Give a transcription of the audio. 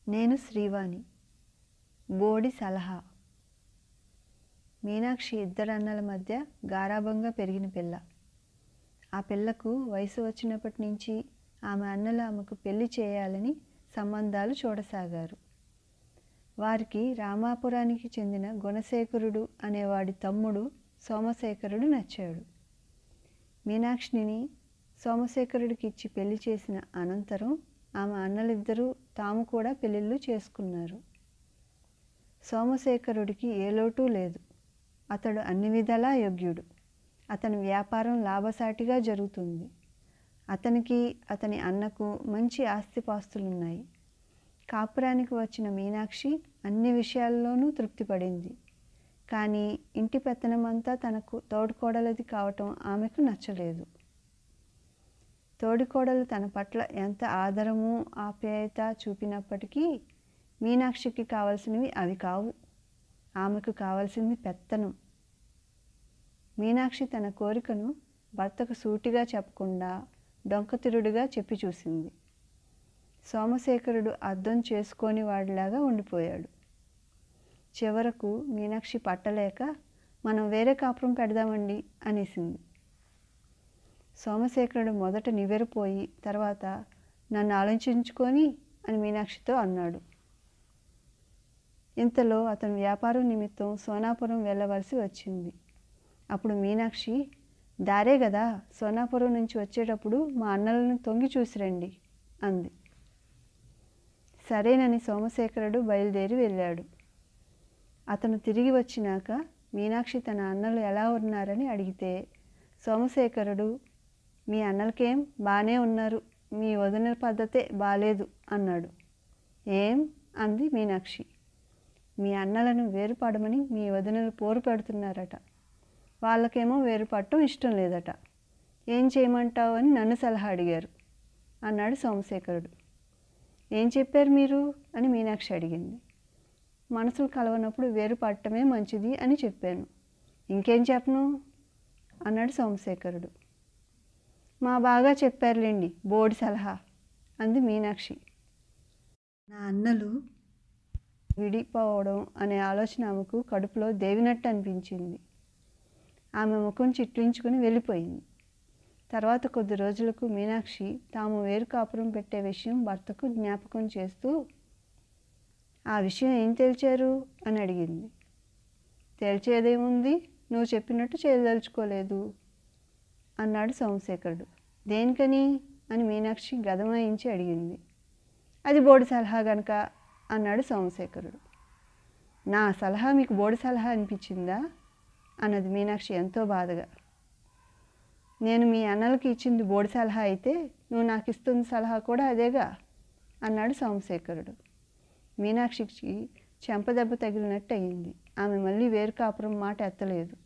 నేను శ్రీవాణి బోడి సలహా మీనాక్షి ఇద్దరు అన్నల మధ్య గారాబంగా పెరిగిన పిల్ల ఆ పిల్లకు వయసు వచ్చినప్పటి నుంచి ఆమె అన్నలు ఆమెకు పెళ్లి చేయాలని సంబంధాలు చూడసాగారు వారికి రామాపురానికి చెందిన గుణశేఖరుడు అనేవాడి తమ్ముడు సోమశేఖరుడు నచ్చాడు మీనాక్షిని సోమశేఖరుడికి ఇచ్చి పెళ్లి చేసిన అనంతరం ఆమె అన్నలిద్దరూ తాము కూడా పెళ్ళిళ్ళు చేసుకున్నారు సోమశేఖరుడికి ఏ లోటు లేదు అతడు అన్ని విధాలా యోగ్యుడు అతని వ్యాపారం లాభసాటిగా జరుగుతుంది అతనికి అతని అన్నకు మంచి ఆస్తిపాస్తులున్నాయి కాపురానికి వచ్చిన మీనాక్షి అన్ని విషయాల్లోనూ తృప్తిపడింది కానీ ఇంటి పెత్తనమంతా తనకు తోడుకోడలది కావటం ఆమెకు నచ్చలేదు తోడికోడలు తన పట్ల ఎంత ఆదరము ఆప్యాయత చూపినప్పటికీ మీనాక్షికి కావలసినవి అవి కావు ఆమెకు కావలసింది పెత్తనం మీనాక్షి తన కోరికను భర్తకు సూటిగా చెప్పకుండా డొంకతిరుడుగా చెప్పి చూసింది సోమశేఖరుడు అర్థం చేసుకొని వాడిలాగా ఉండిపోయాడు చివరకు మీనాక్షి పట్టలేక మనం వేరే కాపురం పెడదామండి అనేసింది సోమశేఖరుడు మొదట నివ్వెరపోయి తర్వాత నన్ను ఆలోచించుకొని అని మీనాక్షితో అన్నాడు ఇంతలో అతను వ్యాపారం నిమిత్తం సోనాపురం వెళ్ళవలసి వచ్చింది అప్పుడు మీనాక్షి దారే కదా సోనాపురం నుంచి వచ్చేటప్పుడు మా అన్నలను తొంగి చూసిరండి అంది సరేనని సోమశేఖరుడు బయలుదేరి వెళ్ళాడు అతను తిరిగి వచ్చినాక మీనాక్షి తన అన్నలు ఎలా ఉన్నారని అడిగితే సోమశేఖరుడు మీ అన్నలకేం బాగానే ఉన్నారు మీ వదిన పద్ధతే బాలేదు అన్నాడు ఏం అంది మీనాక్షి మీ అన్నలను వేరుపడమని మీ వదినలు పోరు పెడుతున్నారట వాళ్ళకేమో వేరుపడటం ఇష్టం లేదట ఏం చేయమంటావు అని నన్ను సలహా అడిగారు అన్నాడు సోమశేఖరుడు ఏం చెప్పారు మీరు అని మీనాక్షి అడిగింది మనసులు కలవనప్పుడు వేరు పడటమే మంచిది అని చెప్పాను ఇంకేం చెప్పను అన్నాడు సోమశేఖరుడు మా బాగా చెప్పారులేండి బోర్డు సలహా అంది మీనాక్షి నా అన్నలు విడిపోవడం అనే ఆలోచన ఆమెకు కడుపులో దేవినట్టు అనిపించింది ఆమె ముఖం చిట్లించుకుని వెళ్ళిపోయింది తర్వాత కొద్ది రోజులకు మీనాక్షి తాము వేరు కాపురం పెట్టే విషయం భర్తకు జ్ఞాపకం చేస్తూ ఆ విషయం ఏం తేల్చారు అని అడిగింది తేల్చేదేముంది నువ్వు చెప్పినట్టు చేయదలుచుకోలేదు అన్నాడు సోమశేఖరుడు దేనికని అని మీనాక్షి గదమాయించి అడిగింది అది బోర్డు సలహా గనక అన్నాడు సోమశేఖరుడు నా సలహా మీకు బోర్డు సలహా అనిపించిందా అన్నది మీనాక్షి ఎంతో బాధగా నేను మీ అన్నలకి ఇచ్చింది బోర్డు సలహా అయితే నువ్వు నాకు ఇస్తున్న సలహా కూడా అదేగా అన్నాడు సోమశేఖరుడు మీనాక్షికి చెంపదెబ్బ తగిలినట్టు అయింది ఆమె మళ్ళీ వేరు కాపురం మాట ఎత్తలేదు